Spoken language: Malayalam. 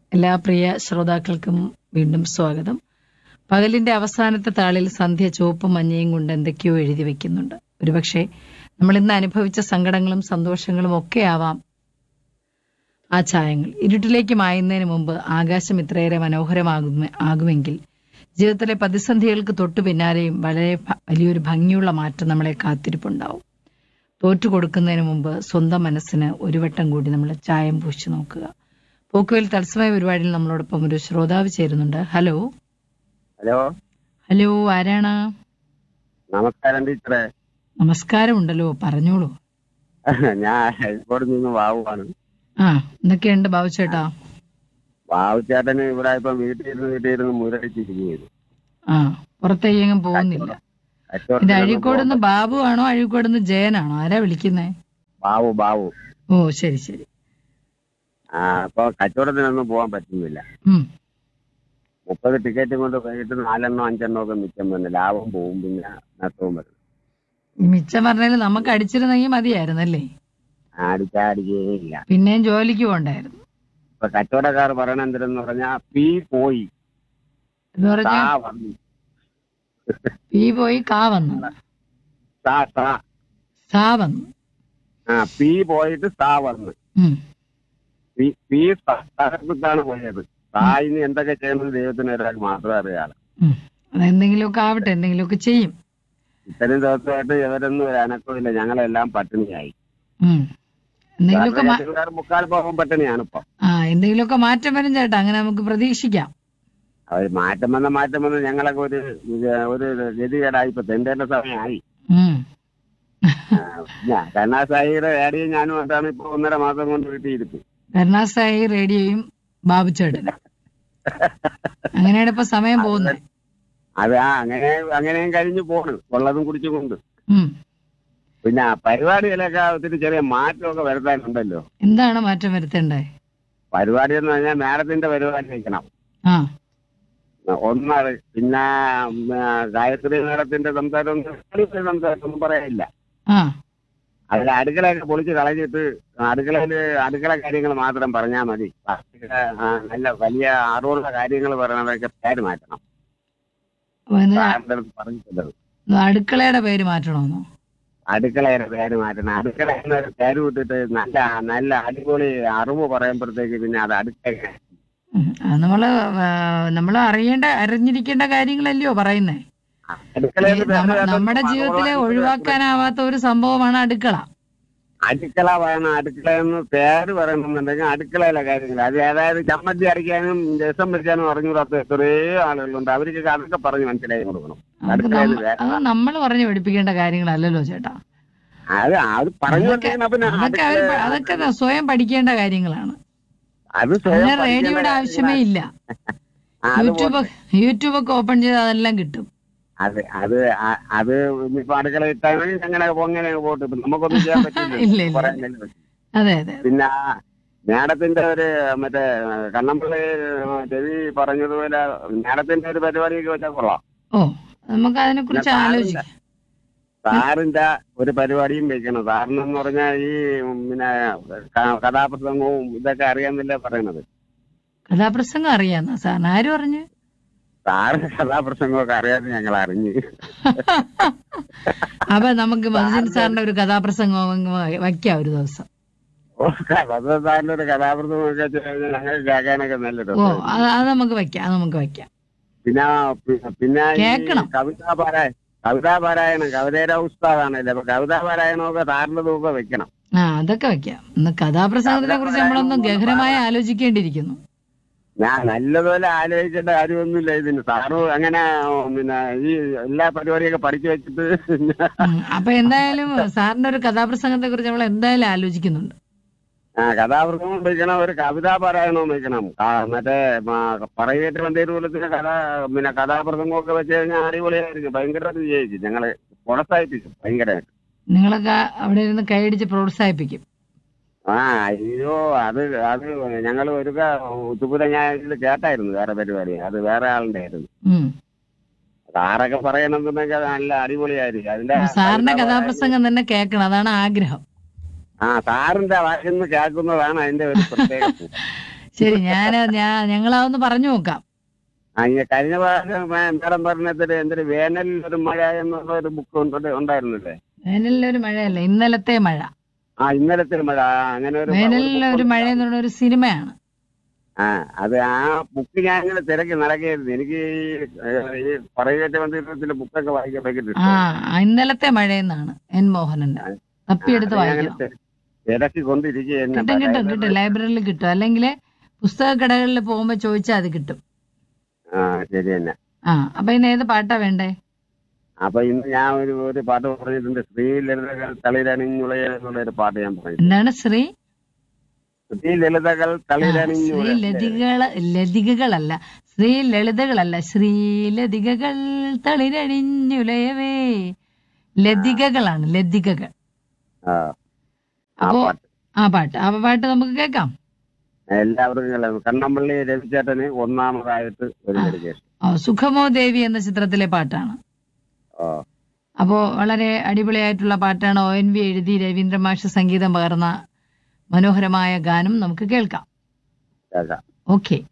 എല്ലാ പ്രിയ ശ്രോതാക്കൾക്കും വീണ്ടും സ്വാഗതം പകലിന്റെ അവസാനത്തെ താളിൽ സന്ധ്യ ചുവപ്പും മഞ്ഞയും കൊണ്ട് എന്തൊക്കെയോ എഴുതി വെക്കുന്നുണ്ട് ഒരുപക്ഷെ നമ്മൾ ഇന്ന് അനുഭവിച്ച സങ്കടങ്ങളും സന്തോഷങ്ങളും ഒക്കെ ആവാം ആ ഛായങ്ങൾ ഇരുട്ടിലേക്ക് മായുന്നതിന് മുമ്പ് ആകാശം ഇത്രയേറെ മനോഹരമാകുന്ന ആകുമെങ്കിൽ ജീവിതത്തിലെ പ്രതിസന്ധികൾക്ക് തൊട്ടു പിന്നാലെയും വളരെ ഭ- വലിയൊരു ഭംഗിയുള്ള മാറ്റം നമ്മളെ കാത്തിരിപ്പുണ്ടാവും തോറ്റു കൊടുക്കുന്നതിന് മുമ്പ് സ്വന്തം മനസ്സിന് ഒരു വട്ടം കൂടി നമ്മൾ ചായം പൂശി നോക്കുക പോക്കുവെൽ തത്സമയ പരിപാടിയിൽ നമ്മളോടൊപ്പം ഒരു ശ്രോതാവ് ചേരുന്നുണ്ട് ഹലോ ഹലോ ഹലോ ആരാണ് നമസ്കാരം ടീച്ചറെ നമസ്കാരം ഉണ്ടല്ലോ പറഞ്ഞോളൂ ഞാൻ ഹൈക്കോട് നിന്ന് വാവുവാണ് ആ എന്തൊക്കെയുണ്ട് ബാബു ചേട്ടാ വാവു ചേട്ടന് ഇവിടെ ഇപ്പൊ വീട്ടിലിരുന്ന് വീട്ടിലിരുന്ന് മുരടിച്ചിരിക്കുകയാണ് ആ പുറത്തേക്കെങ്ങും പോകുന്നില്ല ഇത് അഴീക്കോട് നിന്ന് ബാബു ആണോ അഴീക്കോട് നിന്ന് ജയനാണോ ആരാ വിളിക്കുന്നേ ബാവു ബാവു ഓ ശരി ശരി ആ അപ്പൊ കച്ചവടത്തിനൊന്നും പോകാൻ പറ്റുന്നില്ല ഉം മുപ്പത് ടിക്കറ്റ് കൊണ്ട് വൈകിട്ട് നാലെണ്ണോ അഞ്ചെണ്ണോ ഒക്കെ മിച്ചം വന്ന് ലാഭം പോവും പിന്നെ നഷ്ടവും വരും ഈ മിച്ചം പറഞ്ഞാല് നമുക്ക് അടിച്ചിരുന്നെങ്കിൽ മതിയായിരുന്നല്ലേ അടിച്ചാടിക്കുകയില്ല പിന്നെയും ജോലിക്ക് പോണ്ടായിരുന്നു ഇപ്പൊ കച്ചവടക്കാർ പറയണ എന്തിനെന്ന് പറഞ്ഞാ പീ പോയി എന്ന് താ പറഞ്ഞാൽ വന്നു പി പോയി കാ വന്നു താ താ സാ വന്നു ആ പീ പോയിട്ട് താ വന്ന് ഉം പീ പീ തകർത്തിട്ടാണ് പോയത് തായിന് എന്തൊക്കെ ചെയ്യുന്നത് ദൈവത്തിന് ഒരാൾ മാത്രമേ അറിയാളൂ ഉം. അതെന്തെങ്കിലുമൊക്കെ ആവട്ടെ എന്തെങ്കിലുമൊക്കെ ചെയ്യും ഇത്രയും ദിവസമായിട്ട് ഇവരൊന്നും ഒരു അനക്കമില്ല ഞങ്ങളെല്ലാം പട്ടിണിയായി ഉം. എന്തെങ്കിലുമൊക്കെ മാ- രാത്രികാർ മുക്കാൽ പോകാൻ പട്ടിണിയാണ് ഇപ്പൊ ആ എന്തെങ്കിലുമൊക്കെ മാറ്റം വരും ചേട്ടാ അങ്ങനെ നമുക്ക് പ്രതീക്ഷിക്കാം അവർ മാറ്റം വന്ന മാറ്റം വന്ന് ഞങ്ങളൊക്കെ ഒരു ഇത് ഒരു ഗതികേടായി ഇപ്പൊ തെണ്ടേണ്ട സമയമായി ഉം. ഞാൻ കരുണാസായിയുടെ ഏടിയും ഞാനും ആയിട്ടാണ് ഇപ്പൊ ഒന്നര മാസം കൊണ്ട് വീട്ടിയിരിക്കും കരുണാസായി റേഡിയോയും ബാബു ചേട്ടനും അങ്ങനെയാണ് ഇപ്പൊ സമയം പോകുന്നത് അത് ആ അങ്ങനെ അങ്ങനെയും കഴിഞ്ഞു പോണ് ഉള്ളതും കുടിച്ചും കൊണ്ട് ഉം. പിന്നെ പരിപാടികളൊക്കെ ഒത്തിരി ചെറിയ മാറ്റമൊക്കെ വരുത്താനുണ്ടല്ലോ എന്താണ് മാറ്റം വരുത്തേണ്ടത് പരിപാടി എന്ന് പറഞ്ഞാൽ മാഡത്തിന്റെ പരിപാടി വെക്കണം ആ ഒന്നാണ് പിന്നെ ഉം, ആ, ഗായത്രി മേഡത്തിന്റെ സംസാരം ഒന്നും സംസാരം ഒന്നും പറയാനില്ല ആ അതിൽ അടുക്കളയൊക്കെ പൊളിച്ച് കളഞ്ഞിട്ട് അടുക്കളയിൽ അടുക്കള കാര്യങ്ങൾ മാത്രം പറഞ്ഞാൽ മതി ബാക്കിയുള്ള, ആ, നല്ല വലിയ അറിവുള്ള കാര്യങ്ങൾ പറയണതൊക്കെ പേര് മാറ്റണം അപ്പൊ ഇത് സാറിന്റെ അടുത്ത് പറഞ്ഞിട്ടുള്ളത് അടുക്കളയുടെ പേര് മാറ്റണമെന്നോ അടുക്കളയുടെ പേര് മാറ്റണം അടുക്കള എന്നൊരു പേര് വിട്ടിട്ട് നല്ല നല്ല അടിപൊളി അറിവ് പറയുമ്പോഴത്തേക്ക് പിന്നെ അത് അടുക്കള ഉം. അത് നമ്മള് ആ, നമ്മള് അറിയേണ്ട അറിഞ്ഞിരിക്കേണ്ട കാര്യങ്ങളല്ലയോ പറയുന്നേ അടുക്കളയിൽ പേര് നമ്മ- കേട്ടാൽ നമ്മുടെ ജീവിതത്തിലെ അറിവുള്ള ഒഴിവാക്കാനാവാത്ത ഒരു സംഭവമാണ് അടുക്കള അടുക്കള വേണം അടുക്കള എന്ന് പേര് പറയണമെന്നുണ്ടെങ്കിൽ അടുക്കളയിലെ കാര്യങ്ങൾ അത് അതായത് ചമ്മന്തി അരയ്ക്കാനും രസം വെക്കാനും അറിഞ്ഞുകൂടാത്ത എത്രയോ ആളുകളുണ്ട് അവർക്ക് അതൊക്കെ പറഞ്ഞ് മനസ്സിലാക്കി കൊടുക്കണം അത് അടുക്കളയിൽ നമ്മ- അത് നമ്മൾ പറഞ്ഞു പഠിപ്പിക്കേണ്ട കാര്യങ്ങളല്ലല്ലോ ചേട്ടാ അത് അത് പറഞ്ഞു അതൊക്കെ കൊടുക്കണം പിന്നെ അതൊക്കെ അവര് പ- അതൊക്കെ ന- സ്വയം പഠിക്കേണ്ട കാര്യങ്ങളാണ് അത് സ്വയം അതിന് പഠിക്കേണ്ട റേഡിയോയുടെ ആവശ്യമേ ഇല്ല ആ, അത് യൂട്യൂബ് യൂട്യൂബ് ഒക്കെ ഓപ്പൺ ചെയ്ത് അതെല്ലാം കിട്ടും അത് അത് ആ- അത് ഇനിയിപ്പോ അടുക്കള ഇട്ടാണെങ്കിൽ അങ്ങനെ അങ്ങനെ പോട്ട് ഇപ്പൊ നമുക്കൊന്നും ചെയ്യാൻ ഇല്ല, ഇല്ല. പറ്റില്ല പറയാനല്ലേ പറ്റൂ. അതെ അതെ പിന്നെ മാഡത്തിന്റെ ഒരു മറ്റേ കണ്ണമ്പള്ളി രവി പറഞ്ഞതുപോലെ മാഡത്തിന്റെ ഒരു പരിപാടിയൊക്കെ വെച്ചാൽ കൊള്ളാം ഓ നമുക്ക് അതിനെ കുറിച്ച് പിന്നെ ആലോചിക്കാം സാറിന്റെ ഒരു പരിപാടിയും വെക്കണം സാറിനെന്ന് പറഞ്ഞാൽ ഈ പിന്നെ ക- കഥാപ്രസംഗവും ഇതൊക്കെ അറിയാമെന്നല്ലേ പറയണത് കഥാപ്രസംഗം അറിയാന്ന സാറിന് ആര് പറഞ്ഞു സാറിന്റെ കഥാപ്രസംഗമൊക്കെ അറിയാതെ ഞങ്ങൾ അറിഞ്ഞ് അപ്പൊ നമുക്ക് മധുജൻ സാറിന്റെ ഒരു കഥാപ്രസംഗം അങ്ങ് വ- വയ്ക്കാം ഒരു ദിവസം അത് സാറിന്റെ ഒരു കഥാപ്രസംഗമൊക്കെ ചെയ്ത് ഞങ്ങൾക്ക് കേൾക്കാനൊക്കെ നല്ല ഓ രസം അത് അത് നമുക്ക് വയ്ക്കാം അത് നമുക്ക് വയ്ക്കാം പിന്നെ പി- പിന്നെ ഈ കേക്കണം. കവിതാ പാരായണം കവിതാ പാരായണം കവിതയുടെ ഉസ്താദാണല്ലേ അപ്പൊ കവിതാ പാരായണമൊക്കെ സാറിന്റെ തൂക്കം വെക്കണം ആ അതൊക്കെ വയ്ക്കാം ഇന്ന് കഥാപ്രസംഗത്തിനെ കുറിച്ച് നമ്മളൊന്ന് ഗഹനമായി ആലോചിക്കേണ്ടിയിരിക്കുന്നു ഞാൻ നല്ലതുപോലെ ആലോചിക്കേണ്ട കാര്യമൊന്നുമില്ല ഇതിന് സാറ് അങ്ങനെ പിന്നെ ഈ എല്ലാ പരിപാടിയൊക്കെ പഠിച്ചു വെച്ചിട്ട് ഉം, അപ്പൊ എന്തായാലും സാറിന്റെ ഒരു കഥാപ്രസംഗത്തെ കുറിച്ച് നമ്മൾ എന്തായാലും ആലോചിക്കുന്നുണ്ട് ആ കഥാപ്രസംഗം വെക്കണം ഒരു കവിതാ പാരായണവും വെക്കണം ആ, മറ്റേ പറയേറ്റ് വന്തേരുപോലത്തെ കഥ പിന്നെ കഥാപ്രസംഗമൊക്കെ വെച്ച് കഴിഞ്ഞാൽ അടിപൊളിയായിരിക്കും ഭയങ്കരമായിട്ട് വിജയിക്കും ഞങ്ങള് പ്രോത്സാഹിപ്പിക്കും ഭയങ്കരമായിട്ട് നിങ്ങളൊക്കെ അവിടെ ഇരുന്ന് കൈയടിച്ച് പ്രോത്സാഹിപ്പിക്കും ആ അയ്യോ അത് അത് ഞങ്ങൾ ഒരു ഉത്തുപുര ഞാൻ ഇതിൽ കേട്ടായിരുന്നു വേറെ പരിപാടി അത് വേറെ ആളുടെ ആയിരുന്നു ഉം. സാറൊക്കെ പറയണമെന്നുണ്ടെങ്കിൽ അത് നല്ല അടിപൊളിയായിരിക്കും അതിന്റെ അപ്പൊ സാറിന്റെ കഥാപ്രസംഗം തന്നെ കേൾക്കണം അതാണ് ആഗ്രഹം ആ സാറിന്റെ വാക്കിൽ നിന്ന് കേൾക്കുന്നതാണ് അതിന്റെ ഒരു പ്രത്യേകത ശരി ഞാൻ ഞാൻ ഞങ്ങളതൊന്ന് പറഞ്ഞു നോക്കാം ആ ഈ കഴിഞ്ഞ പ്രാവശ്യം മേ- മേഡം പറഞ്ഞതിൽ എന്തൊരു വേനലിൽ ഒരു മഴ എന്നുള്ള ഒരു ബുക്ക് ഉണ്ടായിരുന്നില്ലേ വേനലിലൊരു മഴയല്ല ഇന്നലത്തെ മഴ ആ ഇന്നലത്തെ മഴ ആ, അങ്ങനെ ഒരു വേനലിലെ ഒരു മഴ എന്നുള്ള ഒരു സിനിമയാണ് ആ അത് ആ ബുക്ക് ഞാൻ ഇങ്ങനെ തിരക്കി നടക്കുകയായിരുന്നു എനിക്ക് ഈ, ഏഹ്, ഈ പറയേറ്റ മന്ദിരത്തിലെ ബുക്കൊക്കെ വായിക്കാൻ ഭയങ്കര ആ ഇഷ്ടമാണ് ഇന്നലത്തെ മഴയെന്നാണ് എൻ മോഹനന്റെ തപ്പിയെടുത്ത് അത് ഞാൻ അങ്ങനെ വായിക്കണം തി- തിരക്കി കൊണ്ടിരിക്കുകയാണ് കിട്ടും കിട്ടും കിട്ടും ലൈബ്രറിയിൽ കിട്ടും അല്ലെങ്കിൽ പുസ്തക കടകളിൽ പോകുമ്പോ ചോദിച്ചാൽ അത് കിട്ടും ആ ശരി തന്നെ ആ അപ്പൊ ഇന്ന് ഏത് പാട്ടാ വേണ്ടേ അപ്പൊ ഇന്ന് ഞാൻ ഒരു ഒരു പാട്ട് പറഞ്ഞിട്ടുണ്ട് ശ്രീ ലളിതകൾ തളിരണിഞ്ഞുളയ എന്നുള്ള ഒരു പാട്ട് ഞാൻ പറഞ്ഞു എന്താണ് ശ്രീ ശ്രീ ലളിതകൾ ആ, ശ്രീ തളിരണിഞ്ഞുളയ ലതികള ലതികകളല്ല ശ്രീ ലളിതകളല്ല ശ്രീ ലതികകൾ തളിരണിഞ്ഞുലയവേ ലതികകളാണ് ലതികകൾ ആ ആ അപ്പോ പാട്ട് ആ പാട്ട് ആ പാട്ട് നമുക്ക് കേൾക്കാം എല്ലാവർക്കും കേൾക്കാം. കണ്ണമ്പള്ളി രവിചേട്ടന് ഒന്നാമതായിട്ട് ഒരു ഡെഡിക്കേഷൻ ആ, സുഖമോ ദേവി എന്ന ചിത്രത്തിലെ പാട്ടാണ് ഓ അപ്പോ വളരെ അടിപൊളിയായിട്ടുള്ള പാട്ടാണ് ഒ എൻ വി എഴുതി രവീന്ദ്ര മാഷ് സംഗീതം പകർന്ന മനോഹരമായ ഗാനം നമുക്ക് കേൾക്കാം കേൾക്കാം ഓക്കെ